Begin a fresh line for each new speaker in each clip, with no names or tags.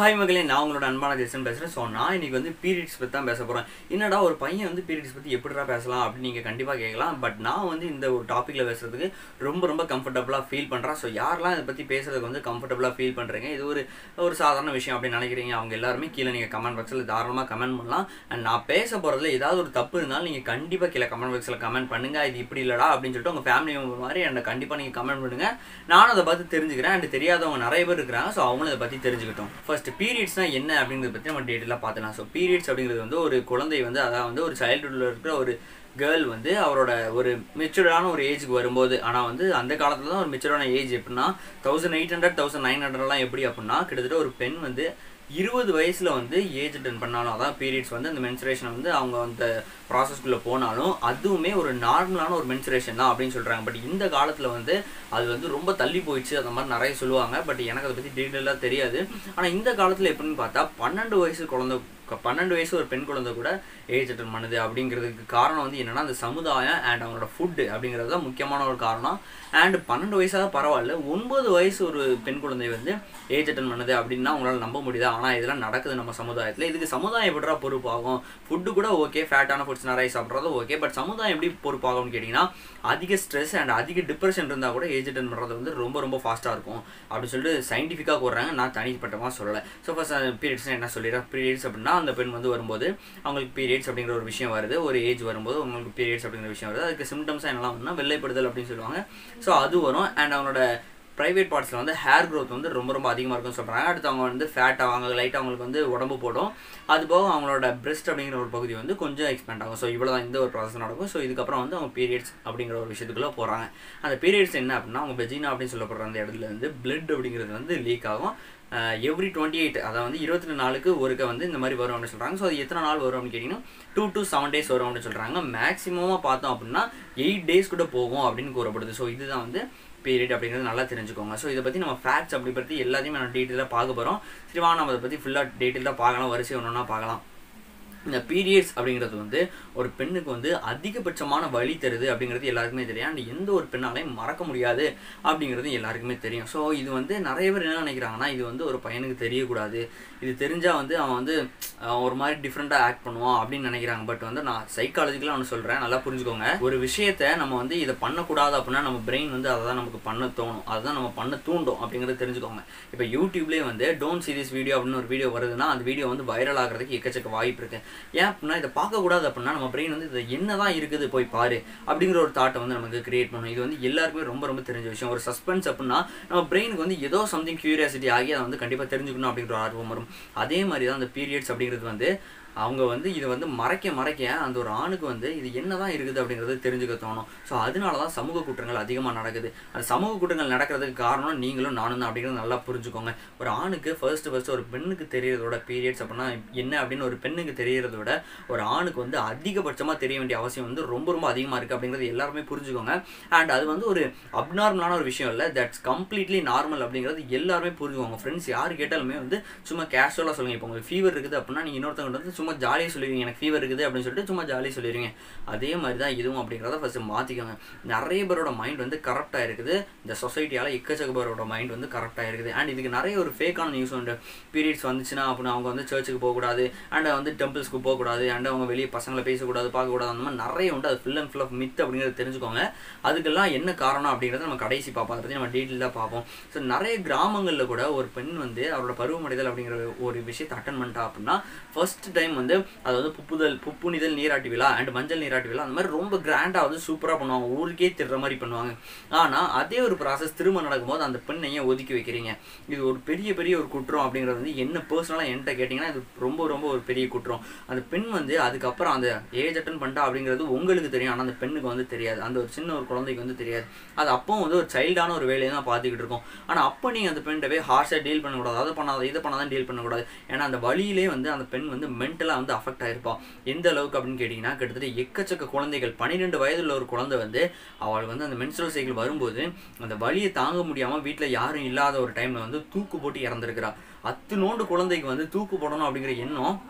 hi மகளே நான் உங்களோட அன்பான ஜெசன் பேசுகிறேன் ஸோ நான் இன்னைக்கு வந்து பீரியட்ஸ் பற்றி தான் பேச போகிறேன் என்னடா ஒரு பையன் வந்து பீரியட்ஸ் பற்றி எப்படிடா பேசலாம் அப்படின்னு நீங்கள் கண்டிப்பாக கேட்கலாம் பட் நான் வந்து இந்த ஒரு டாப்பிக்கில் பேசுறதுக்கு ரொம்ப ரொம்ப கம்ஃபர்டபுளாக ஃபீல் பண்ணுறேன் ஸோ யாரெல்லாம் இதை பற்றி பேசுறதுக்கு வந்து கம்ஃபர்டபுளாக ஃபீல் பண்ணுறீங்க இது ஒரு ஒரு சாதாரண விஷயம் அப்படின்னு நினைக்கிறீங்க அவங்க எல்லாருமே கீழே நீங்கள் கமெண்ட் பாக்ஸில் தாராளமாக கமெண்ட் பண்ணலாம் அண்ட் நான் பேச போகிறதுல ஏதாவது ஒரு தப்பு இருந்தாலும் நீங்கள் கண்டிப்பாக கீழே கமெண்ட் பாக்ஸில் கமெண்ட் பண்ணுங்க இது இப்படி இல்லடா அப்படின்னு சொல்லிட்டு உங்கள் ஃபேமிலி மெம்பர் மாதிரி என்னை கண்டிப்பாக நீங்கள் கமெண்ட் பண்ணுங்க நானும் அதை பார்த்து தெரிஞ்சுக்கிறேன் அண்ட் தெரியாதவங்க நிறைய பேர் இருக்கிறாங்க ஸோ அவங்களும் இதை பற்றி தெரிஞ்சுக்கிட்டோம் ஃபர்ஸ்ட் பீரியட்ஸ்னா என்ன அப்படிங்கிறத பற்றி நம்ம டீட்டெயிலாக பார்த்துலாம் ஸோ பீரியட்ஸ் அப்படிங்கிறது வந்து ஒரு குழந்தை வந்து அதாவது வந்து ஒரு சைல்டுஹுட்டில் இருக்கிற ஒரு கேர்ள் வந்து அவரோட ஒரு மெச்சூர்டான ஒரு ஏஜுக்கு வரும்போது ஆனால் வந்து அந்த காலத்தில் தான் ஒரு மெச்சூர்டான ஏஜ் எப்படின்னா thousand eight hundred thousand nine ஹண்ட்ரட்லாம் எப்படி அப்படின்னா கிட்டத்தட்ட ஒரு பெண் வந்து இருபது வயசில் வந்து ஏஜ் அட்டன் பண்ணாலும் அதான் பீரியட்ஸ் வந்து அந்த மென்சுரேஷனை வந்து அவங்க அந்த ப்ராசஸ்க்குள்ளே போனாலும் அதுவுமே ஒரு நார்மலான ஒரு மென்சுரேஷன் தான் அப்படின்னு சொல்கிறாங்க பட் இந்த காலத்தில் வந்து அது வந்து ரொம்ப தள்ளி போயிடுச்சு அந்த மாதிரி நிறைய சொல்லுவாங்க பட் எனக்கு அதை பற்றி டீட்டெயிலாக தெரியாது ஆனால் இந்த காலத்தில் எப்படின்னு பார்த்தா பன்னெண்டு வயசு குழந்தை பன்னெண்டு வயசு ஒரு பெண் குழந்தை கூட ஏஜ் அட்டன் பண்ணுது அப்படிங்கிறதுக்கு காரணம் வந்து என்னன்னா அந்த சமுதாயம் அண்ட் அவங்களோட ஃபுட்டு அப்படிங்கிறது தான் முக்கியமான ஒரு காரணம் அண்ட் பன்னெண்டு வயசாக பரவாயில்ல ஒன்பது வயசு ஒரு பெண் குழந்தை வந்து ஏஜ் அட்டன் பண்ணுது அப்படின்னா உங்களால் நம்ப முடியுது ஆனால் இதெல்லாம் நடக்குது நம்ம சமுதாயத்தில் இதுக்கு சமுதாயம் எப்படிடா பொறுப்பாகும் ஃபுட்டு கூட ஓகே ஃபேட்டான ஃபுட்ஸ் நிறைய சாப்பிட்றது ஓகே பட் சமுதாயம் எப்படி பொறுப்பாகும்னு கேட்டிங்கன்னா அதிக ஸ்ட்ரெஸ் அண்ட் அதிக டிப்ரெஷன் இருந்தால் கூட ஏஜ் அட்டன் பண்ணுறது வந்து ரொம்ப ரொம்ப ஃபாஸ்ட்டாக இருக்கும் அப்படின்னு சொல்லிட்டு சயின்டிஃபிக்காக கூடுறாங்க நான் தனிப்பட்டமாக சொல்லலை ஸோ ஃபஸ்ட் பீரியட்ஸ் என்ன சொல்லிடுறேன் பீரியட்ஸ் அப்படின்னா அந்த பெண் வந்து வரும்போது அவங்களுக்கு பீரியட்ஸ் அப்படிங்கிற ஒரு விஷயம் வருது ஒரு ஏஜ் வரும்போது அவங்களுக்கு பீரியட்ஸ் அப்படிங்கிற விஷயம் வருது அதுக்கு சிம்டம்ஸ் என்னெல்லாம் வரும்னா வெள்ளைப்படுதல் அப்படின்னு சொல்லுவாங்க ஸோ அது வரும் அண்ட் அவங்களோட ப்ரைவேட் பார்ட்ஸில் வந்து ஹேர் க்ரோத் வந்து ரொம்ப ரொம்ப அதிகமாக இருக்கும்னு சொல்கிறாங்க அடுத்து அவங்க வந்து ஃபேட் ஆவாங்க லைட்டாக அவங்களுக்கு வந்து உடம்பு போடும் அது போக அவங்களோட பிரெஸ்ட் அப்படிங்கிற ஒரு பகுதி வந்து கொஞ்சம் எக்ஸ்பேண்ட் ஆகும் ஸோ இவ்வளோ தான் இந்த ஒரு ப்ராசஸ் நடக்கும் ஸோ இதுக்கப்புறம் வந்து அவங்க பீரியட்ஸ் அப்படிங்கிற ஒரு விஷயத்துக்குள்ளே போகிறாங்க அந்த பீரியட்ஸ் என்ன அப்படின்னா அவங்க பெஜினா அப்படின்னு சொல்லப்படுற அந்த இடத்துல வந்து பிளட் அப்படிங்கிறது வந்து லீக் ஆகும் எவ்ரி டுவெண்ட்டி எயிட் அதாவது வந்து இருபத்தி ரெண்டு நாளுக்கு ஒருக்க வந்து இந்த மாதிரி வரும் அப்படின்னு சொல்கிறாங்க ஸோ அது எத்தனை நாள் வரும் அப்படின்னு கேட்டிங்கன்னா டூ டு செவன் டேஸ் வரும் அப்படின்னு சொல்கிறாங்க மேக்ஸிமமாக பார்த்தோம் அப்படின்னா எயிட் டேஸ் கூட போகும் அப்படின்னு கூறப்படுது ஸோ இதுதான் வந்து பீரியட் அப்படிங்கிறது நல்லா தெரிஞ்சுக்கோங்க ஸோ இதை பற்றி நம்ம ஃபேக்ட்ஸ் அப்படி பற்றி எல்லாத்தையுமே நம்ம டீட்டெயிலாக பார்க்க போகிறோம் சரி வா நம்ம அதை பற்றி ஃபுல்லாக டீட்டெயிலாக பார்க்கலாம் வரிசை ஒன்று ஒன்றா பார்க்கலாம் இந்த பீரியட்ஸ் அப்படிங்கிறது வந்து ஒரு பெண்ணுக்கு வந்து அதிகபட்சமான வழி தருது அப்படிங்கிறது எல்லாருக்குமே தெரியும் அண்ட் எந்த ஒரு பெண்ணாலையும் மறக்க முடியாது அப்படிங்கிறது எல்லாருக்குமே தெரியும் ஸோ இது வந்து நிறைய பேர் என்ன நினைக்கிறாங்கன்னா இது வந்து ஒரு பையனுக்கு தெரியக்கூடாது இது தெரிஞ்சால் வந்து அவன் வந்து ஒரு மாதிரி டிஃப்ரெண்ட்டாக ஆக்ட் பண்ணுவான் அப்படின்னு நினைக்கிறாங்க பட் வந்து நான் சைக்காலஜிக்கலாக ஒன்று சொல்கிறேன் நல்லா புரிஞ்சுக்கோங்க ஒரு விஷயத்த நம்ம வந்து இதை பண்ணக்கூடாது அப்படின்னா நம்ம பிரெயின் வந்து அதை தான் நமக்கு பண்ண தோணும் அதுதான் நம்ம பண்ண தூண்டும் அப்படிங்கிறத தெரிஞ்சுக்கோங்க இப்போ யூடியூப்லேயே வந்து டோன்ட் சீரியஸ் வீடியோ அப்படின்னு ஒரு வீடியோ வருதுன்னா அந்த வீடியோ வந்து வைரல் ஆகிறதுக்கு எக்கச்சக்க வாய்ப்பு இருக்குது ஏன் அப்படின்னா இதை பார்க்கக்கூடாது அப்படின்னா நம்ம பிரெயின் வந்து இது என்னதான் இருக்குது போய் பாரு அப்படிங்கிற ஒரு தாட்டை வந்து நமக்கு கிரியேட் பண்ணும் இது வந்து எல்லாருக்குமே ரொம்ப ரொம்ப தெரிஞ்ச விஷயம் ஒரு சஸ்பென்ஸ் அப்படின்னா நம்ம பிரெயினுக்கு வந்து ஏதோ சம்திங் கியூரியாசிட்டி ஆகி அதை வந்து கண்டிப்பாக தெரிஞ்சுக்கணும் அப்படிங்கிற ஒரு ஆர்வம் வரும் அதே மாதிரி தான் அந்த பீரியட்ஸ் அப்படிங்கிறது வந்து அவங்க வந்து இதை வந்து மறைக்க மறைக்க அந்த ஒரு ஆணுக்கு வந்து இது என்னதான் இருக்குது அப்படிங்கிறது தெரிஞ்சுக்க தோணும் ஸோ அதனால தான் சமூக குற்றங்கள் அதிகமாக நடக்குது அந்த சமூக குற்றங்கள் நடக்கிறதுக்கு காரணம் நீங்களும் நானும் தான் அப்படிங்கிறது நல்லா புரிஞ்சுக்கோங்க ஒரு ஆணுக்கு ஃபர்ஸ்ட் ஃபர்ஸ்ட் ஒரு பெண்ணுக்கு தெரியறதோட பீரியட்ஸ் அப்படின்னா என்ன அப்படின்னு ஒரு பெண்ணுக்கு தெரியறத விட ஒரு ஆணுக்கு வந்து அதிகபட்சமாக தெரிய வேண்டிய அவசியம் வந்து ரொம்ப ரொம்ப அதிகமாக இருக்குது அப்படிங்கிறது எல்லாருமே புரிஞ்சுக்கோங்க அண்ட் அது வந்து ஒரு அப்நார்மலான ஒரு விஷயம் இல்லை தட்ஸ் கம்ப்ளீட்லி நார்மல் அப்படிங்கிறது எல்லாருமே புரிஞ்சுக்கோங்க ஃப்ரெண்ட்ஸ் யார் கேட்டாலுமே வந்து சும்மா கேஷுவலாக சொல்லுங்க இப்போ உங்களுக்கு ஃபீவர் இருக்குது அப்படின்னா நீங்கள் இன்னொருத்தவங்க வந்து சும்மா ஜாலியாக சொல்லுவீங்க எனக்கு ஃபீவர் இருக்குது அப்படின்னு சொல்லிட்டு சும்மா ஜாலியாக சொல்லிடுவீங்க அதே மாதிரி தான் இதுவும் அப்படிங்கிறத ஃபஸ்ட்டு மாற்றிக்கோங்க நிறைய பேரோட மைண்ட் வந்து கரெக்டாக இருக்குது இந்த சொசைட்டியால் எக்கச்சக்க பேரோட மைண்ட் வந்து கரெக்டாக இருக்குது அண்ட் இதுக்கு நிறைய ஒரு ஃபேக்கான நியூஸ் உண்டு பீரியட்ஸ் வந்துச்சுன்னா அப்படின்னா அவங்க வந்து சர்ச்சுக்கு போகக்கூடாது அண்ட் வந்து டெம்பிள்ஸ்க்கு போகக்கூடாது அண்ட் அவங்க வெளியே பசங்களை பேசக்கூடாது பார்க்கக்கூடாது அந்த மாதிரி நிறைய உண்டு அது full and full of myth அப்படிங்கிறத தெரிஞ்சுக்கோங்க அதுக்கெல்லாம் என்ன காரணம் அப்படிங்கிறத நம்ம கடைசி பார்ப்போம் அதை பற்றி நம்ம டீட்டெயிலாக பார்ப்போம் ஸோ நிறைய கிராமங்களில் கூட ஒரு பெண் வந்து அவரோட பருவமடைதல் அப்படிங்கிற ஒரு விஷயத்தை அட்டன் பண்ணிட்டா அப்படின்னா ஃபர்ஸ்ட் டைம் வந்து அது வந்து புப்புதல் புப்புனிதல் நீராட்டி விழா அண்ட் மஞ்சள் நீராட்டி விழா அந்த மாதிரி ரொம்ப கிராண்டாக வந்து சூப்பராக பண்ணுவாங்க ஊருக்கே திடுற மாதிரி பண்ணுவாங்க ஆனால் அதே ஒரு ப்ராசஸ் திரும்ப நடக்கும்போது அந்த பெண்ணையே ஒதுக்கி வைக்கிறீங்க இது ஒரு பெரிய பெரிய ஒரு குற்றம் அப்படிங்கிறது வந்து என்ன பர்சனலாக என்கிட்ட கேட்டிங்கன்னா இது ரொம்ப ரொம்ப ஒரு பெரிய குற்றம் அந்த பெண் வந்து அதுக்கப்புறம் அந்த ஏஜ் அட்டன் பண்ணிட்டா அப்படிங்கிறது உங்களுக்கு தெரியும் ஆனால் அந்த பெண்ணுக்கு வந்து தெரியாது அந்த ஒரு சின்ன ஒரு குழந்தைக்கு வந்து தெரியாது அது அப்போ வந்து ஒரு சைல்டான ஒரு வேலையை தான் பார்த்துக்கிட்டு இருக்கோம் ஆனால் அப்போ நீங்கள் அந்த பெண்கிட்ட போய் ஹார்ஷாக டீல் பண்ணக்கூடாது அதை பண்ணாத இதை பண்ணாதான் டீல் பண்ணக்கூடாது ஏன்னா அந்த வழியிலே வந்து அந்த பெண் வந்து மென்டலாக வந்து அஃபெக்ட் ஆயிருப்பான் எந்த அளவுக்கு அப்படின்னு கேட்டிங்கன்னா கிட்டத்தட்ட எக்கச்சக்க குழந்தைகள் பன்னிரெண்டு வயதுள்ள ஒரு குழந்தை வந்து அவள் வந்து அந்த மென்சுரல் சைக்கிள் வரும்போது அந்த வழியை தாங்க முடியாமல் வீட்டில் யாரும் இல்லாத ஒரு டைமில் வந்து தூக்கு போட்டு இறந்துருக்கிறா அத்து நோண்டு குழந்தைக்கு வந்து தூக்கு போடணும் அப்படிங்கிற எண்ணம்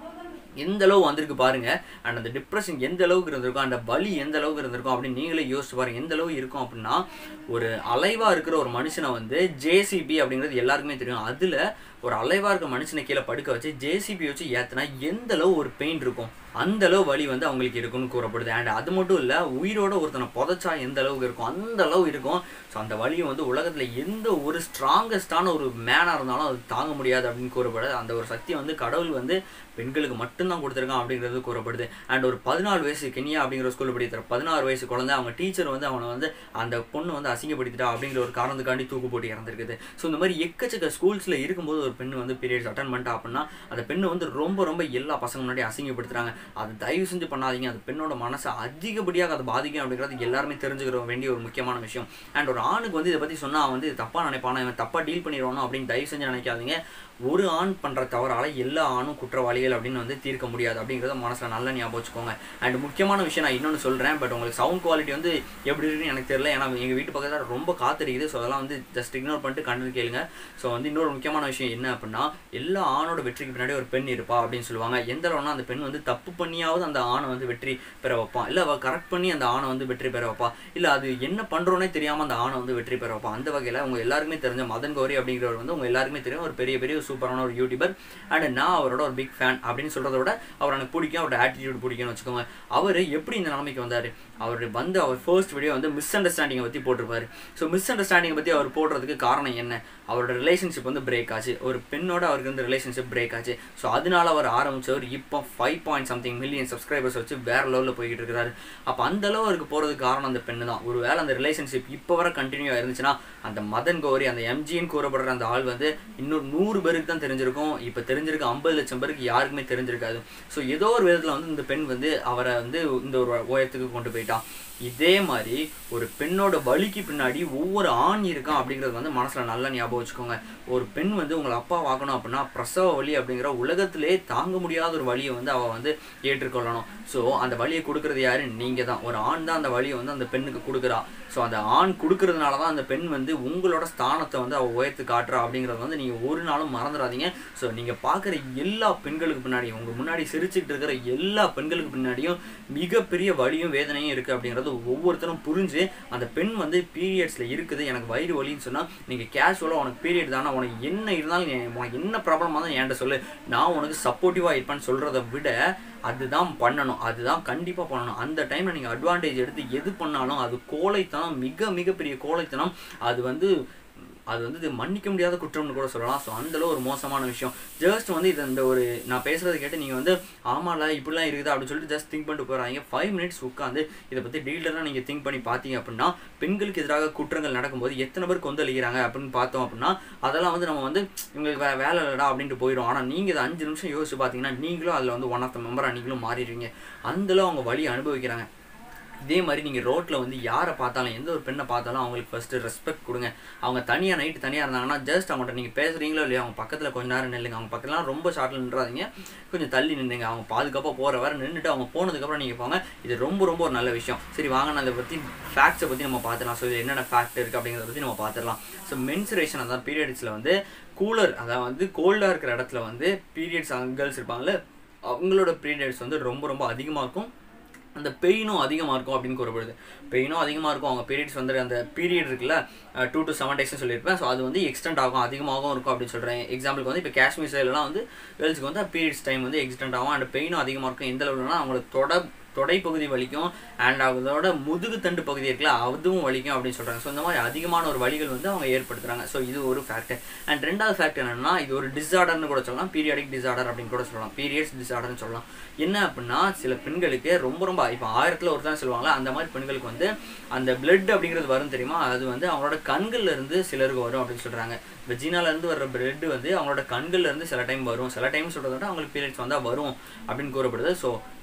எந்த அளவு வந்திருக்கு பாருங்க அண்ட் அந்த டிப்ரெஷன் எந்த அளவுக்கு இருந்திருக்கும் அந்த வலி எந்த அளவுக்கு இருந்திருக்கும் அப்படின்னு நீங்களே யோசிச்சு பாருங்க எந்த அளவு இருக்கும் அப்படின்னா ஒரு அலைவா இருக்கிற ஒரு மனுஷனை வந்து ஜேசிபி அப்படிங்கிறது எல்லாருக்குமே தெரியும் அதுல ஒரு அலைவா இருக்க மனுஷனை கீழே படுக்க வச்சு ஜேசிபி வச்சு ஏத்துனா எந்த அளவு ஒரு பெயின் இருக்கும் அந்த அளவு வலி வந்து அவங்களுக்கு இருக்கும்னு கூறப்படுது அண்ட் அது மட்டும் இல்ல உயிரோட ஒருத்தனை புதைச்சா எந்த அளவுக்கு இருக்கும் அந்த அளவு இருக்கும் ஸோ அந்த வலியை வந்து உலகத்துல எந்த ஒரு ஸ்ட்ராங்கஸ்டான ஒரு மேனா இருந்தாலும் அது தாங்க முடியாது அப்படின்னு கூறப்படுது அந்த ஒரு சக்தி வந்து கடவுள் வந்து பெண்களுக்கு மட்டும்தான் கொடுத்துருக்கான் அப்படிங்கிறது கூறப்படுது அண்ட் ஒரு பதினாலு வயசு கெனியா அப்படிங்கிற ஸ்கூலில் படிக்கிற பதினாறு வயசு குழந்தை அவங்க டீச்சர் வந்து அவனை வந்து அந்த பொண்ணு வந்து அசிங்கப்படுத்திட்டா அப்படிங்கிற ஒரு காரணத்துக்காண்டி தூக்கு போட்டு இறந்துருக்குது ஸோ இந்த மாதிரி எக்கச்சக்க ஸ்கூல்ஸில் இருக்கும்போது ஒரு பெண் வந்து பீரியட்ஸ் அட்டன் பண்ணிட்டா அப்படின்னா அந்த பெண்ணு வந்து ரொம்ப ரொம்ப எல்லா பசங்க முன்னாடி அசிங்கப்படுத்துறாங்க அது தயவு செஞ்சு பண்ணாதீங்க அந்த பெண்ணோட மனசை அதிகப்படியாக அதை பாதிக்கும் அப்படிங்கிறது எல்லாருமே தெரிஞ்சுக்கிற வேண்டிய ஒரு முக்கியமான விஷயம் அண்ட் ஒரு ஆணுக்கு வந்து இதை பற்றி சொன்னால் அவன் வந்து இது தப்பாக நினைப்பானா இவன் தப்பாக டீல் பண்ணிடுவானோ அப்படின்னு தயவு செஞ்சு நினைக்காதீங்க ஒரு ஆண் பண்ணுற தவறால எல்லா ஆணும் குற்றவாளிகள் அப்படின்னு வந்து தீர்க்க முடியாது அப்படிங்கிறத மனசில் நல்லா ஞாபகம் வச்சுக்கோங்க அண்ட் முக்கியமான விஷயம் நான் இன்னொன்று சொல்கிறேன் பட் உங்களுக்கு சவுண்ட் குவாலிட்டி வந்து எப்படி இருக்குன்னு எனக்கு தெரியல ஏன்னா எங்கள் வீட்டு பக்கத்தில் ரொம்ப காத்திருக்குது ஸோ அதெல்லாம் வந்து ஜஸ்ட் இக்னோர் பண்ணிட்டு கண்டு கேளுங்க ஸோ வந்து இன்னொரு முக்கியமான விஷயம் என்ன அப்படின்னா எல்லா ஆணோட வெற்றிக்கு பின்னாடி ஒரு பெண் இருப்பா அப்படின்னு சொல்லுவாங்க எந்த அளவுனா அந்த பெண் வந்து தப்பு பண்ணியாவது அந்த ஆணை வந்து வெற்றி பெற வைப்பான் இல்லை அவள் கரெக்ட் பண்ணி அந்த ஆணை வந்து வெற்றி பெற வைப்பா இல்லை அது என்ன பண்ணுறோன்னே தெரியாமல் அந்த ஆணை வந்து வெற்றி பெற வைப்பா அந்த வகையில் உங்க எல்லாருக்குமே தெரிஞ்ச மதன் கௌரி அப்படிங்கிறவர் வந்து உங்க எல்லாருக்குமே தெரியும் ஒரு பெரிய பெரிய சூப்பரான ஒரு யூடியூபர் அண்ட் நான் அவரோட ஒரு பிக் ஃபேன் அப்படின்னு சொல்றத விட அவர் எனக்கு பிடிக்கும் அவரோட ஆட்டிடியூட் பிடிக்கும்னு வச்சுக்கோங்க அவர் எப்படி இந்த நிலைமைக்கு வந்தார் அவர் வந்து அவர் ஃபர்ஸ்ட் வீடியோ வந்து மிஸ் அண்டர்ஸ்டாண்டிங்கை பற்றி போட்டிருப்பாரு ஸோ மிஸ் அண்டர்ஸ்டாண்டிங்கை பற்றி அவர் போடுறதுக்கு காரணம் என்ன அவரோட ரிலேஷன்ஷிப் வந்து பிரேக் ஆச்சு ஒரு பெண்ணோட அவருக்கு வந்து ரிலேஷன்ஷிப் பிரேக் ஆச்சு ஸோ அதனால அவர் ஆரம்பிச்சவர் இப்போ five point something million subscribers வச்சு வேற லெவலில் போய்கிட்டு இருக்கிறாரு அப்போ அந்த அளவு அவருக்கு போகிறதுக்கு காரணம் அந்த பெண்ணு தான் ஒரு வேளை அந்த ரிலேஷன்ஷிப் இப்போ வர கண்டினியூ இருந்துச்சுன்னா அந்த மதன் கௌரி அந்த எம்ஜின்னு கூறப்படுற அந்த ஆள் வந்து இன்னும் நூறு பேருக்கு தான் தெரிஞ்சிருக்கும் இப்போ தெரிஞ்சிருக்க ஐம்பது லட்சம் பேருக்கு யாருக்குமே தெரிஞ்சிருக்காது ஸோ ஏதோ ஒரு விதத்தில் வந்து இந்த பெண் வந்து அவரை வந்து இந்த ஒரு உயரத்துக்கு கொண்டு போயிட்டான் இதே மாதிரி ஒரு பெண்ணோட வலிக்கு பின்னாடி ஒவ்வொரு ஆண் இருக்கான் அப்படிங்கிறது வந்து மனசுல நல்லா ஞாபகம் வச்சுக்கோங்க ஒரு பெண் வந்து உங்களை அப்பா வாக்கணும் அப்படின்னா பிரசவ வலி அப்படிங்கிற உலகத்திலே தாங்க முடியாத ஒரு வலியை வந்து அவ வந்து ஏற்றுக்கொள்ளணும் ஸோ அந்த வலியை கொடுக்கறது யாரு நீங்க தான் ஒரு ஆண் தான் அந்த வலியை வந்து அந்த பெண்ணுக்கு கொடுக்குறா ஸோ அந்த ஆண் கொடுக்கறதுனால தான் அந்த பெண் வந்து உங்களோட ஸ்தானத்தை வந்து அவ உயர்த்து காட்டுறா அப்படிங்கிறத வந்து நீங்க ஒரு நாளும் மறந்துடாதீங்க ஸோ நீங்க பார்க்குற எல்லா பெண்களுக்கு பின்னாடி உங்க முன்னாடி சிரிச்சுட்டு இருக்கிற எல்லா பெண்களுக்கு பின்னாடியும் மிகப்பெரிய வலியும் வேதனையும் இருக்கு அப்படிங்கிறது ஒவ்வொருத்தரும் புரிஞ்சு அந்த பெண் வந்து பீரியட்ஸ்ல இருக்குது எனக்கு வயிறு வலின்னு சொன்னா நீங்க கேஷுவலாக உனக்கு பீரியட் தானே உனக்கு என்ன இருந்தாலும் நீ- உனக்கு என்ன ப்ராப்ளமாக இருந்தாலும் என்கிட்ட சொல்லு நான் உனக்கு சப்போர்ட்டிவாக இருப்பேன்னு சொல்றதை விட அதுதான் பண்ணணும் அதுதான் கண்டிப்பாக பண்ணணும் அந்த டைமில் நீங்கள் அட்வான்டேஜ் எடுத்து எது பண்ணாலும் அது கோழைத்தனம் மிக மிகப்பெரிய கோழைத்தனம் அது வந்து அது வந்து இது மன்னிக்க முடியாத குற்றம்னு கூட சொல்லலாம் ஸோ அந்தளவு ஒரு மோசமான விஷயம் ஜஸ்ட் வந்து இது இந்த ஒரு நான் பேசுறதை கேட்டு நீங்கள் வந்து ஆமால இப்படிலாம் இருக்குது அப்படின்னு சொல்லிட்டு ஜஸ்ட் திங்க் பண்ணிட்டு போகிறாங்க ஃபைவ் மினிட்ஸ் உட்காந்து இதை பற்றி டீட்டெயிலாக நீங்கள் திங்க் பண்ணி பார்த்தீங்க அப்படின்னா பெண்களுக்கு எதிராக குற்றங்கள் நடக்கும்போது எத்தனை பேர் கொந்தளிக்கிறாங்க அப்படின்னு பார்த்தோம் அப்படின்னா அதெல்லாம் வந்து நம்ம வந்து இவங்களுக்கு வே வேலை இல்லடா அப்படின்ட்டு போயிடும் ஆனால் நீங்கள் இதை அஞ்சு நிமிஷம் யோசிச்சு பார்த்தீங்கன்னா நீங்களும் அதில் வந்து ஒன் ஆஃப் த மெம்பராக நீங்களும் மாறிடுவீங்க அந்தளவு அவங்க வழி அனுபவிக்கிறாங்க இதே மாதிரி நீங்கள் ரோட்டில் வந்து யாரை பார்த்தாலும் எந்த ஒரு பெண்ணை பார்த்தாலும் அவங்களுக்கு ஃபஸ்ட்டு ரெஸ்பெக்ட் கொடுங்க அவங்க தனியாக நைட்டு தனியாக இருந்தாங்கன்னா ஜஸ்ட் அவங்கள்ட்ட நீங்கள் பேசுகிறீங்களோ இல்லையா அவங்க பக்கத்தில் கொஞ்ச நேரம் நில்லுங்க அவங்க பக்கத்துலாம் ரொம்ப ஷார்ட்டில் நின்றாதீங்க கொஞ்சம் தள்ளி நின்றுங்க அவங்க பாதுகாப்பாக போகிற வர நின்றுட்டு அவங்க போனதுக்கப்புறம் நீங்கள் போங்க இது ரொம்ப ரொம்ப ஒரு நல்ல விஷயம் சரி வாங்க நான் அதை பற்றி ஃபேக்ட்ஸை பற்றி நம்ம பார்த்துலாம் ஸோ இது என்னென்ன ஃபேக்ட் இருக்குது அப்படிங்கிறத பற்றி நம்ம பார்த்துடலாம் ஸோ மென்சுரேஷன் அதான் பீரியட்ஸில் வந்து கூலர் அதாவது வந்து கோல்டாக இருக்கிற இடத்துல வந்து பீரியட்ஸ் கேர்ள்ஸ் இருப்பாங்கல்ல அவங்களோட பீரியட்ஸ் வந்து ரொம்ப ரொம்ப அதிகமாக இருக்கும் அந்த பெயினும் அதிகமாக இருக்கும் அப்படின்னு கூறப்படுது பெயினும் அதிகமாக இருக்கும் அவங்க பீரியட்ஸ் வந்து அந்த பீரியட் இருக்குல்ல டூ டு செவன் டேஸ்னு சொல்லியிருப்பேன் ஸோ அது வந்து எக்ஸ்டெண்ட் ஆகும் அதிகமாகவும் இருக்கும் அப்படின்னு சொல்கிறேன் எக்ஸாம்பிளுக்கு வந்து இப்போ காஷ்மீர் சைட்லலாம் வந்து கேர்ள்ஸ்க்கு வந்து பீரியட்ஸ் டைம் வந்து எக்ஸ்டெண்ட் ஆகும் அண்ட் பெயினும் அதிகமாக இருக்கும் எந்த லெவலுனா அவங்களோட தொட தொடைப்பகுதி வலிக்கும் அண்ட் அதோட முதுகு தண்டு பகுதி இருக்குல்ல அதுவும் வலிக்கும் அப்படின்னு சொல்கிறாங்க ஸோ இந்த மாதிரி அதிகமான ஒரு வலிகள் வந்து அவங்க ஏற்படுத்துறாங்க ஸோ இது ஒரு ஃபேக்ட் அண்ட் ரெண்டாவது ஃபேக்ட் என்னன்னா இது ஒரு டிஸார்டர்னு கூட சொல்லலாம் பீரியாடிக் டிஸார்டர் அப்படின்னு கூட சொல்லலாம் பீரியட்ஸ் டிஸார்டர்னு சொல்லலாம் என்ன அப்படின்னா சில பெண்களுக்கு ரொம்ப ரொம்ப இப்போ ஆயிரத்தில் ஒரு தான் சொல்லுவாங்களா அந்த மாதிரி பெண்களுக்கு வந்து அந்த பிளட் அப்படிங்கிறது வரும் தெரியுமா அது வந்து அவங்களோட கண்கள்ல இருந்து சிலருக்கு வரும் அப்படின்னு சொல்கிறாங்க வெஜினால இருந்து வர்ற பிளட் வந்து அவங்களோட கண்கள்ல இருந்து சில டைம் வரும் சில டைம் சொல்றத விட அவங்களுக்கு பீரியட்ஸ் வந்தால் வரும் அப்படின்னு கூறப்படுது ஸோ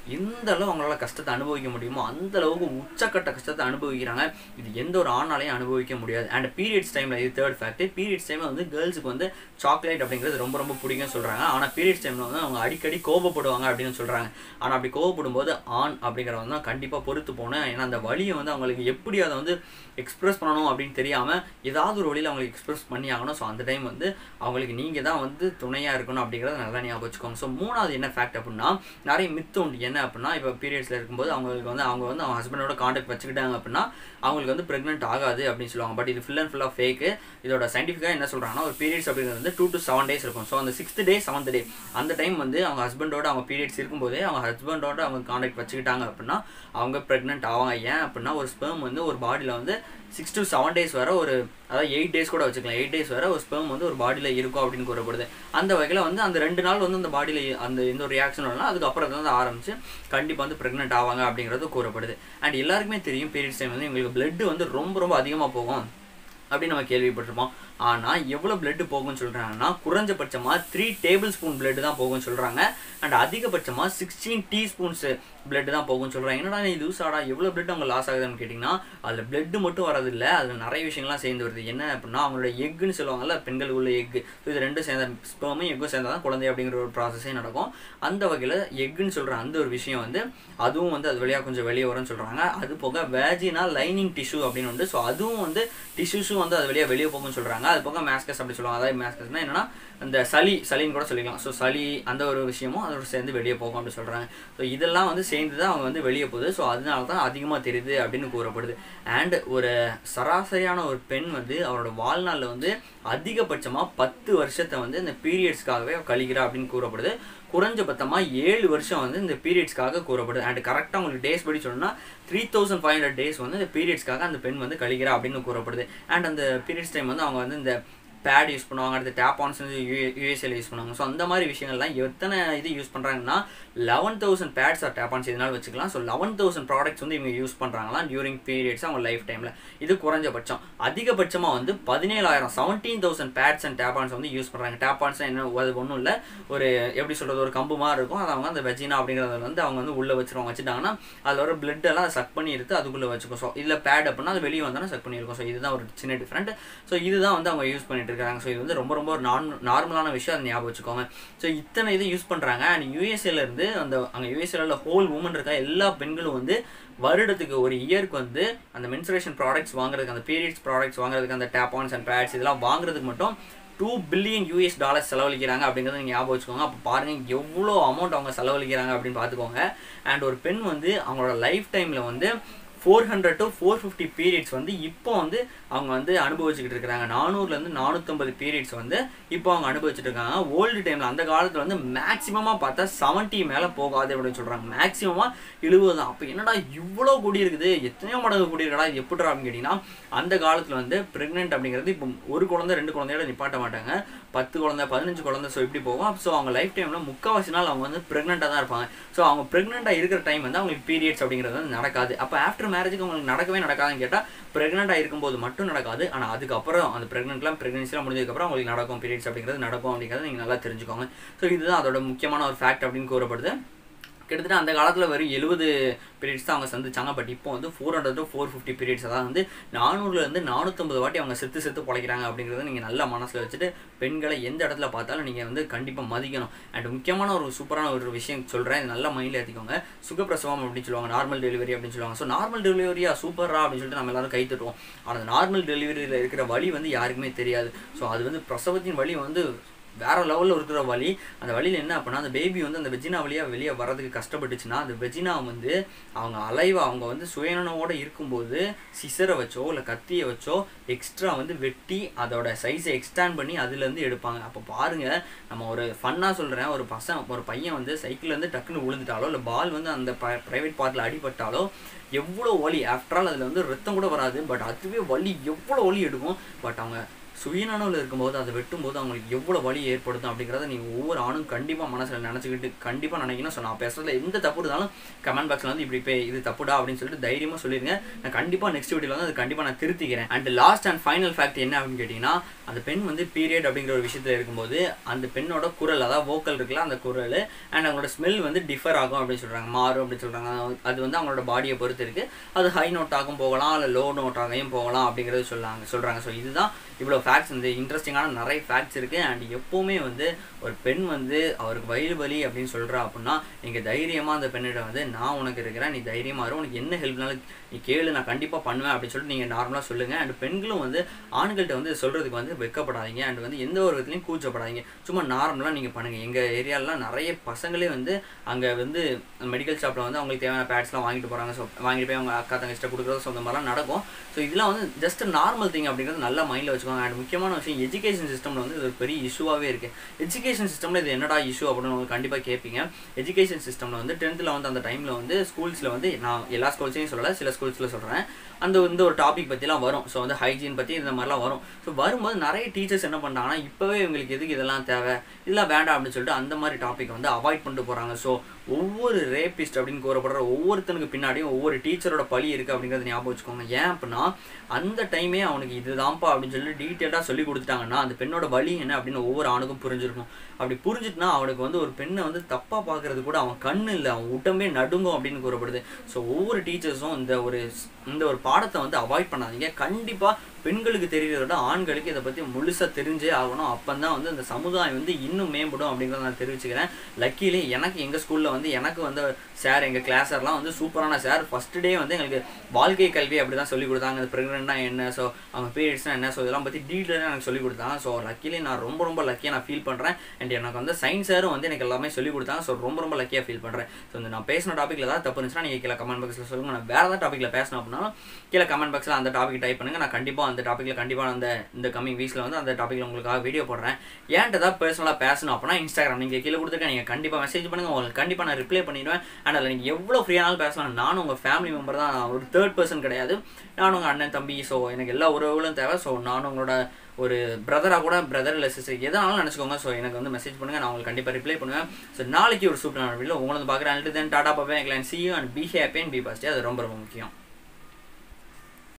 எந்த அளவு அவங்களால கஷ்டத்தை அனுபவிக்க முடியுமோ அந்த அளவுக்கு உச்சக்கட்ட கஷ்டத்தை அனுபவிக்கிறாங்க இது எந்த ஒரு ஆணாலையும் அனுபவிக்க முடியாது அண்ட் பீரியட்ஸ் டைமில் இது தேர்ட் ஃபேக்ட் பீரியட்ஸ் டைமில் வந்து கேர்ள்ஸுக்கு வந்து சாக்லேட் அப்படிங்கிறது ரொம்ப ரொம்ப பிடிக்கும்னு சொல்கிறாங்க ஆனால் பீரியட்ஸ் டைமில் வந்து அவங்க அடிக்கடி கோபப்படுவாங்க அப்படின்னு சொல்கிறாங்க ஆனால் அப்படி கோபப்படும் போது ஆண் அப்படிங்கிறவங்க தான் கண்டிப்பாக பொறுத்து போனேன் ஏன்னா அந்த வழியை வந்து அவங்களுக்கு எப்படி அதை வந்து எக்ஸ்பிரஸ் பண்ணணும் அப்படின்னு தெரியாமல் ஏதாவது ஒரு வழியில் அவங்களுக்கு எக்ஸ்பிரஸ் பண்ணி ஆகணும் ஸோ அந்த டைம் வந்து அவங்களுக்கு நீங்கள் தான் வந்து துணையாக இருக்கணும் அப்படிங்கிறத நல்லா ஞாபகம் வச்சுக்கோங்க ஸோ மூணாவது என்ன ஃபேக்ட் அப்படின்னா நிறைய மித்து உண்டு என்ன அப்படின்னா இப்போ பீரியட்ஸில் இருக்கும்போது அவங்களுக்கு வந்து அவங்க வந்து அவங்க ஹஸ்பண்டோட காண்டாக்ட் வச்சுக்கிட்டாங்க அப்படின்னா அவங்களுக்கு வந்து ப்ரெக்னென்ட் ஆகாது அப்படின்னு சொல்லுவாங்க பட் இது ஃபுல் அண்ட் ஃபுல்லாக ஃபேக்கு இதோட சயின்டிஃபிக்காக என்ன சொல்கிறாங்கன்னா ஒரு பீரியட்ஸ் அப்படிங்கிறது வந்து டூ டு செவன் டேஸ் இருக்கும் ஸோ அந்த சிக்ஸ்த் டே செவன்த் டே அந்த டைம் வந்து அவங்க ஹஸ்பண்டோட அவங்க பீரியட்ஸ் இருக்கும்போதே அவங்க ஹஸ்பண்டோட அவங்க காண்டாக்ட் வச்சுக்கிட்டாங்க அப்படின்னா அவங்க ப்ரெக்னென்ட் ஆவாங்க ஏன் அப்படின்னா ஒரு ஸ்பெர்ம் வந்து ஒரு பாடியில் வந்து சிக்ஸ் டு செவன் டேஸ் வரை ஒரு அதாவது எயிட் டேஸ் கூட வச்சுக்கலாம் எயிட் டேஸ் வரை ஒரு ஸ்பெர்ம் வந்து ஒரு பாடியில் இருக்கும் அப்படின்னு கூறப்படுது அந்த வகையில் வந்து அந்த ரெண்டு நாள் வந்து அந்த பாடியில் அந்த எந்த ஒரு ரியாக்ஷன் வரலாம் அதுக்கப்புறம் வந்து ஆரம்பிச்சு கண்டிப்பாக வந்து ப்ரெக்னென்ட் ஆவாங்க அப்படிங்கிறது கூறப்படுது அண்ட் எல்லாருக்குமே தெரியும் பீரியட்ஸ் டைம் வந்து எங்களுக்கு பிளட் வந்து ரொம்ப ரொம்ப அதிகமாக போகும் அப்படின்னு நம்ம கேள்விப்பட்டிருப்போம் ஆனால் எவ்வளோ பிளட் போகும்னு சொல்கிறாங்கன்னா குறைஞ்சபட்சமாக த்ரீ டேபிள் ஸ்பூன் பிளட் தான் போகும்னு சொல்கிறாங்க அண்ட் அதிகபட்சமாக சிக்ஸ்டீன் டீஸ்பூன்ஸ் பிளட் தான் போகும்னு சொல்கிறாங்க என்னடா நீ லூஸ் ஆடா எவ்வளோ பிளட் அவங்க லாஸ் ஆகுதுன்னு கேட்டிங்கன்னா அதில் பிளட் மட்டும் வரதில்ல அதில் நிறைய விஷயங்கள்லாம் சேர்ந்து வருது என்ன அப்படின்னா அவங்களோட எக்குன்னு சொல்லுவாங்கல்ல பெண்கள் உள்ள எக்கு ஸோ இது ரெண்டும் சேர்ந்த ஸ்பெர்மும் எக்கும் சேர்ந்தால் தான் குழந்தை அப்படிங்கிற ஒரு ப்ராசஸே நடக்கும் அந்த வகையில் எக்குன்னு சொல்கிற அந்த ஒரு விஷயம் வந்து அதுவும் வந்து அது வழியாக கொஞ்சம் வெளியே வரும்னு சொல்கிறாங்க அது போக வேஜினா லைனிங் டிஷ்யூ அப்படின்னு உண்டு ஸோ அதுவும் வந்து டிஷ்யூஸும் வந்து அது வழியாக வெளியே போகும்னு சொல்கிறாங்க அது போக மேஸ்கஸ் அப்படி சொல்லுவாங்க அதாவது மேஸ்கஸ்னால் என்னன்னா அந்த சளி சளின்னு கூட சொல்லிக்கலாம் ஸோ சளி அந்த ஒரு விஷயமும் அதோட சேர்ந்து வெளியே போகும் அப்படின்னு சொல்கிறாங்க ஸோ இதெல்லாம் வந்து சேர்ந்து தான் அவங்க வந்து வெளியே போகுது ஸோ அதனால தான் அதிகமாக தெரியுது அப்படின்னு கூறப்படுது அண்ட் ஒரு சராசரியான ஒரு பெண் வந்து அவரோட வாழ்நாளில் வந்து அதிகபட்சமாக பத்து வருஷத்தை வந்து இந்த பீரியட்ஸ்க்காகவே கழிக்கிறா அப்படின்னு கூறப்படுது குறைஞ்சபட்சமாக ஏழு வருஷம் வந்து இந்த பீரியட்ஸ்க்காக கூறப்படுது அண்ட் கரெக்டாக உங்களுக்கு டேஸ் படி சொன்னால் three thousand five hundred days வந்து இந்த பீரியட்ஸ்க்காக அந்த பெண் வந்து கழிக்கிறா அப்படின்னு கூறப்படுது அண்ட் அந்த பீரியட்ஸ் டைம் வந்து அவங்க வந்து இந்த பேட் யூஸ் பண்ணுவாங்க அடுத்து டேப் ஆன்ஸ் வந்து யூஎஸ்ஏல யூஸ் பண்ணுவாங்க ஸோ அந்த மாதிரி விஷயங்கள்லாம் எத்தனை இது யூஸ் பண்ணுறாங்கன்னா eleven thousand pads or tampons இதனால் வச்சுக்கலாம் ஸோ லெவன் தௌசண்ட் ப்ராடக்ட்ஸ் வந்து இவங்க யூஸ் பண்ணுறாங்களா டியூரிங் பீரியட்ஸ் அவங்க லைஃப் டைமில் இது குறைஞ்சபட்சம் அதிகபட்சமாக வந்து பதினேழாயிரம் seventeen thousand pads and tampons வந்து யூஸ் பண்ணுறாங்க டேப் ஆன்ஸ் என்ன அது ஒன்றும் இல்லை ஒரு எப்படி சொல்கிறது ஒரு கம்பு மாதிரி இருக்கும் அதை அவங்க அந்த வெஜினா அப்படிங்கிறத வந்து அவங்க வந்து உள்ளே வச்சிருவாங்க வச்சுட்டாங்கன்னா அதில் ஒரு பிளட் எல்லாம் சக் பண்ணி எடுத்து அதுக்குள்ளே வச்சுக்கும் ஸோ இதில் பேட் அப்படின்னா அது வெளியே வந்தாலும் சக் பண்ணியிருக்கும் ஸோ இதுதான் ஒரு சின்ன டிஃப்ரெண்ட் ஸோ இதுதான் வந்து அவங்க யூஸ் பண்ணிட்டு இருக்காங்க ஸோ இது வந்து ரொம்ப ரொம்ப ஒரு நான் நார்மலான விஷயம் அதை ஞாபகம் வச்சுக்கோங்க ஸோ இத்தனை இது யூஸ் பண்ணுறாங்க அண்ட் யூஎஸ்ஏல இருந்து அந்த அங்கே யூஎஸ்ஏல ஹோல் உமன் இருக்க எல்லா பெண்களும் வந்து வருடத்துக்கு ஒரு இயருக்கு வந்து அந்த மென்சுரேஷன் ப்ராடக்ட்ஸ் வாங்குறதுக்கு அந்த பீரியட்ஸ் ப்ராடக்ட்ஸ் வாங்குறதுக்கு அந்த டேப்பான்ஸ் அண்ட் பேட்ஸ் இதெல்லாம் வாங்குறதுக்கு மட்டும் டூ பில்லியன் யூஎஸ் டாலர்ஸ் செலவழிக்கிறாங்க அப்படிங்கிறத நீங்கள் ஞாபகம் வச்சுக்கோங்க அப்போ பாருங்கள் எவ்வளோ அமௌண்ட் அவங்க செலவழிக்கிறாங்க அப்படின்னு பார்த்துக்கோங்க அண்ட் ஒரு பெண் வந்து அவங்களோட லைஃப் டைமில் வந்து four hundred to four fifty periods வந்து இப்போ வந்து அவங்க வந்து அனுபவிச்சுக்கிட்டு இருக்கிறாங்க நானூறுலேருந்து நானூற்றம்பது பீரியட்ஸ் வந்து இப்போ அவங்க அனுபவிச்சுட்டு இருக்காங்க ஓல்டு டைமில் அந்த காலத்தில் வந்து மேக்ஸிமமாக பார்த்தா செவன்ட்டி மேலே போகாது அப்படின்னு சொல்கிறாங்க மேக்ஸிமமாக எழுபது தான் அப்போ என்னடா இவ்வளோ கூடி இருக்குது எத்தனையோ மடங்கு கூடி இருக்கடா இது எப்படிடா அப்படின்னு கேட்டிங்கன்னா அந்த காலத்தில் வந்து ப்ரெக்னென்ட் அப்படிங்கிறது இப்போ ஒரு குழந்தை ரெண்டு குழந்தையோட நிப்பாட்ட மாட்டாங்க பத்து குழந்தை பதினஞ்சு குழந்தை ஸோ இப்படி போகும் ஸோ அவங்க லைஃப் டைமில் முக்கால்வாசி நாள் அவங்க வந்து ப்ரெக்னெண்ட்டாக தான் இருப்பாங்க ஸோ அவங்க ப்ரெக்னெண்ட்டாக இருக்கிற டைம் வந்து அவங்களுக்கு பீரியட்ஸ் அப்படிங்கிறது வந்து நடக்காது அப்போ ஆஃப்டர் மேரேஜுக்கு அவங்களுக்கு நடக்கவே நடக்காதுன்னு கேட்டால் ப்ரெக்னெண்ட்டாக இருக்கும்போது மட்டும் நடக்காது ஆனால் அதுக்கப்புறம் அந்த ப்ரெக்னென்ட்லாம் ப்ரெக்னன்சிலாம் முடிஞ்சதுக்கப்புறம் அவங்களுக்கு நடக்கும் பீரியட்ஸ் அப்படிங்கிறது நடக்கும் அப்படிங்கிறத நீங்கள் நல்லா தெரிஞ்சுக்கோங்க ஸோ இதுதான் அதோட முக்கியமான ஒரு ஃபேக்ட் அப்படின்னு கூறப்படுது கிட்டத்தட்ட அந்த காலத்தில் வெறும் எழுபது பீரியட்ஸ் தான் அவங்க சந்திச்சாங்க பட் இப்போ வந்து four hundred to four fifty periods அதாவது வந்து நானூறுலேருந்து நானூற்றம்பது வாட்டி அவங்க செத்து செத்து பிழைக்கிறாங்க அப்படிங்கிறத நீங்கள் நல்லா மனசில் வச்சுட்டு பெண்களை எந்த இடத்துல பார்த்தாலும் நீங்கள் வந்து கண்டிப்பாக மதிக்கணும் அண்ட் முக்கியமான ஒரு சூப்பரான ஒரு விஷயம் சொல்கிறேன் இது நல்லா மைண்டில் ஏற்றிக்கோங்க சுகப்பிரசவம் அப்படின்னு சொல்லுவாங்க நார்மல் டெலிவரி அப்படின்னு சொல்லுவாங்க ஸோ நார்மல் டெலிவரியா சூப்பரா அப்படின்னு சொல்லிட்டு நம்ம எல்லாரும் கை தட்டுவோம் ஆனால் நார்மல் டெலிவரியில் இருக்கிற வழி வந்து யாருக்குமே தெரியாது ஸோ அது வந்து பிரசவத்தின் வழி வந்து வேற லெவலில் இருக்கிற வழி அந்த வழியில் என்ன அப்படின்னா அந்த பேபி வந்து அந்த வெஜினா வழியாக வெளியே வர்றதுக்கு கஷ்டப்பட்டுச்சுன்னா அந்த வெஜினா வந்து அவங்க அலைவா அவங்க வந்து சுயநனவோட இருக்கும்போது சிசரை வச்சோ இல்லை கத்தியை வச்சோ எக்ஸ்ட்ரா வந்து வெட்டி அதோட சைஸை எக்ஸ்டாண்ட் பண்ணி அதுலேருந்து எடுப்பாங்க அப்போ பாருங்க நம்ம ஒரு ஃபன்னாக சொல்கிறேன் ஒரு பசங்க ஒரு பையன் வந்து சைக்கிள்லேருந்து டக்குன்னு விழுந்துட்டாலோ இல்லை பால் வந்து அந்த ப்ரைவேட் பார்ட்டில் அடிபட்டாலோ எவ்வளோ வலி ஆஃப்டர் ஆல் அதில் வந்து ரத்தம் கூட வராது பட் அதுவே வலி எவ்வளோ வலி எடுக்கும் பட் அவங்க சுயநனவில் இருக்கும்போது அதை வெட்டும்போது அவங்களுக்கு எவ்வளோ வலி ஏற்படுத்தும் அப்படிங்கிறத நீங்கள் ஒவ்வொரு ஆணும் கண்டிப்பாக மனசில் நினச்சிக்கிட்டு கண்டிப்பாக நினைக்கணும் ஸோ நான் பேசுறதுல எந்த தப்பு இருந்தாலும் கமெண்ட் பாக்ஸில் வந்து இப்படி பே இது தப்புடா அப்படின்னு சொல்லிட்டு தைரியமாக சொல்லிடுங்க நான் கண்டிப்பாக நெக்ஸ்ட் வீடியோவில் வந்து அது கண்டிப்பாக நான் திருத்திக்கிறேன் and last and final fact என்ன அப்படின்னு கேட்டிங்கன்னா அந்த பெண் வந்து பீரியட் அப்படிங்கிற ஒரு விஷயத்தில் இருக்கும்போது அந்த பெண்ணோட குரல் அதாவது வோக்கல் இருக்குல்ல அந்த குரல் அண்ட் அவங்களோட ஸ்மெல் வந்து டிஃபர் ஆகும் அப்படின்னு சொல்கிறாங்க மாறும் அப்படின்னு சொல்கிறாங்க அது வந்து அவங்களோட பாடியை பொறுத்து இருக்குது அது ஹை நோட்டாகவும் போகலாம் இல்லை லோ நோட்டாகவும் போகலாம் அப்படிங்கிறது சொல்லாங்க சொல்கிறாங்க ஸோ இதுதான் இவ்வளோ ஃபேக்ட்ஸ் இந்த இன்ட்ரெஸ்டிங்கான நிறைய ஃபேக்ட்ஸ் இருக்குது அண்ட் எப்போவுமே வந்து ஒரு பெண் வந்து அவருக்கு வயிறு வலி அப்படின்னு சொல்கிறா அப்படின்னா நீங்கள் தைரியமாக அந்த பெண்ணிடம் வந்து நான் உனக்கு இருக்கிறேன் நீ தைரியமாக இரு உனக்கு என்ன ஹெல்ப்னாலும் நீ கேளு நான் கண்டிப்பாக பண்ணுவேன் அப்படின்னு சொல்லிட்டு நீங்கள் நார்மலாக சொல்லுங்கள் அண்ட் பெண்களும் வந்து ஆண்கள்கிட்ட வந்து சொல்கிறதுக்கு வந்து வெக்கப்படாதீங்க அண்ட் வந்து எந்த ஒரு விதத்துலையும் கூச்சப்படாதீங்க சும்மா நார்மலாக நீங்கள் பண்ணுங்கள் எங்கள் ஏரியாலலாம் நிறைய பசங்களே வந்து அங்கே வந்து மெடிக்கல் ஷாப்பில் வந்து அவங்களுக்கு தேவையான பேட்ஸ்லாம் வாங்கிட்டு போகிறாங்க ஸோ வாங்கிட்டு போய் அவங்க அக்கா தங்கச்சிட்ட கொடுக்குறது ஸோ அந்த மாதிரிலாம் நடக்கும் ஸோ இதெல்லாம் வந்து ஜஸ்ட் நார்மல் திங் அப்படிங்கிறது நல்லா மைண்டில் வச்சுக்கோங்க அண்ட் முக்கியமான விஷயம் எஜுகேஷன் சிஸ்டமில் வந்து இது ஒரு பெரிய இஷ்யூவாகவே இருக்குது எஜுகேஷன் சிஸ்டமில் இது என்னடா இஷ்யூ அப்படின்னு உங்களுக்கு கண்டிப்பாக கேட்பீங்க எஜுகேஷன் சிஸ்டமில் வந்து டென்த்தில் வந்து அந்த டைமில் வந்து ஸ்கூல்ஸில் வந்து நான் எல்லா ஸ்கூல்ஸையும் சொல்லலை சில ஸ்கூல்ஸில் சொல்கிறேன் அந்த இந்த ஒரு டாபிக் பற்றிலாம் வரும் ஸோ வந்து ஹைஜீன் பற்றி இந்த மாதிரிலாம் வரும் ஸோ வரும்போது நிறைய டீச்சர்ஸ் என்ன பண்ணுறாங்கன்னா இப்போவே இவங்களுக்கு எதுக்கு இதெல்லாம் தேவை இதெல்லாம் வேண்டாம் அப்படின்னு சொல்லிட்டு அந்த மாதிரி டாபிக் வந்து அவாய்ட் பண்ணிட்டு போகிறாங்க ஸோ ஒவ்வொரு ரேபிஸ்ட் அப்படின்னு கூறப்படுற ஒவ்வொருத்தனுக்கு பின்னாடியும் ஒவ்வொரு டீச்சரோட பழி இருக்குது அப்படிங்கிறத ஞாபகம் வச்சுக்கோங்க ஏன் அப்படின்னா அந்த டைமே அவனுக்கு இதுதான்ப்பா அப்படின்னு சொல்லி டீட்டெயிலாக சொல்லி கொடுத்துட்டாங்கன்னா அந்த பெண்ணோட வலி என்ன அப்படின்னு ஒவ்வொரு ஆணுக்கும் புரிஞ்சிருக்கும் அப்படி புரிஞ்சுட்டுனா அவனுக்கு வந்து ஒரு பெண்ணை வந்து தப்பாக பார்க்கறது கூட அவன் கண்ணு இல்லை அவன் உடம்பே நடுங்கும் அப்படின்னு கூறப்படுது ஸோ ஒவ்வொரு டீச்சர்ஸும் இந்த ஒரு இந்த ஒரு பாடத்தை வந்து அவாய்ட் பண்ணாதீங்க கண்டிப்பாக பெண்களுக்கு தெரியறத விட ஆண்களுக்கு இதை பற்றி முழுசாக தெரிஞ்சே ஆகணும் அப்போ தான் வந்து இந்த சமுதாயம் வந்து இன்னும் மேம்படும் அப்படிங்கிறத நான் தெரிவிச்சுக்கிறேன் லக்கிலே எனக்கு எங்கள் ஸ்கூலில் வந்து எனக்கு வந்து சார் எங்கள் கிளாஸர்லாம் வந்து சூப்பரான சார் ஃபஸ்ட் டே வந்து எங்களுக்கு வாழ்க்கை கல்வி அப்படி தான் சொல்லிக் கொடுத்தாங்க இந்த ப்ரெக்னெண்ட்னா என்ன ஸோ அவங்க பீரியட்ஸ்னா என்ன ஸோ இதெல்லாம் பற்றி டீட்டெயிலாக எனக்கு சொல்லிக் கொடுத்தாங்க ஸோ லக்கிலே நான் ரொம்ப ரொம்ப லக்கியாக நான் ஃபீல் பண்ணுறேன் அண்ட் எனக்கு வந்து சயின்ஸ் சாரும் வந்து எனக்கு எல்லாமே சொல்லிக் கொடுத்தாங்க ஸோ ரொம்ப ரொம்ப லக்கியாக ஃபீல் பண்ணுறேன் ஸோ இந்த நான் பேசின டாப்பிக்கில் ஏதாவது தப்பு இருந்துச்சுன்னா நீங்கள் கீழே கமெண்ட் பாக்ஸில் சொல்லுங்கள் நான் வேறு ஏதாவது டாப்பிக்கில் பேசணும் அப்படின்னா கீழே கமெண்ட் பாக்ஸில் அந்த டாபிக் டைப் பண்ணுங்கள் நான் கண்டிப்பாக அந்த டாப்பிக்கில் கண்டிப்பாக அந்த இந்த கமிங் வீக்ஸில் வந்து அந்த டாப்பிக்கில் உங்களுக்காக வீடியோ போடுறேன் ஏன்ட்டு ஏதாவது பர்சனலாக பேசணும் அப்படின்னா இன்ஸ்டாகிராம் நீங்கள் கீழே கொடுத்துருக்கேன் நீங்கள் கண்டிப்பாக மெசேஜ் பண்ணுங்கள் உங்களுக்கு கண்டிப்பாக நான் ரிப்ளை பண்ணிடுவேன் அண்ட் அதில் நீங்கள் எவ்வளோ ஃப்ரீயானாலும் பேசலாம் நானும் உங்கள் ஃபேமிலி மெம்பர் தான் ஒரு தேர்ட் பர்சன் கிடையாது நானும் உங்கள் அண்ணன் தம்பி ஸோ எனக்கு எல்லா உறவுகளும் தேவை ஸோ நானும் உங்களோட ஒரு பிரதராக கூட பிரதர் இல்லை சிஸ்டர் எதனாலும் நினச்சிக்கோங்க ஸோ எனக்கு வந்து மெசேஜ் பண்ணுங்கள் நான் உங்களுக்கு கண்டிப்பாக ரிப்ளை பண்ணுவேன் ஸோ நாளைக்கு ஒரு சூப்பரான வீடியோ உங்களை வந்து பார்க்குறேன் அண்ட் தென் டாடா பாப்பேன் see you and be happy and be பாஸ்டே அது ரொம்ப ரொம்ப முக்கியம்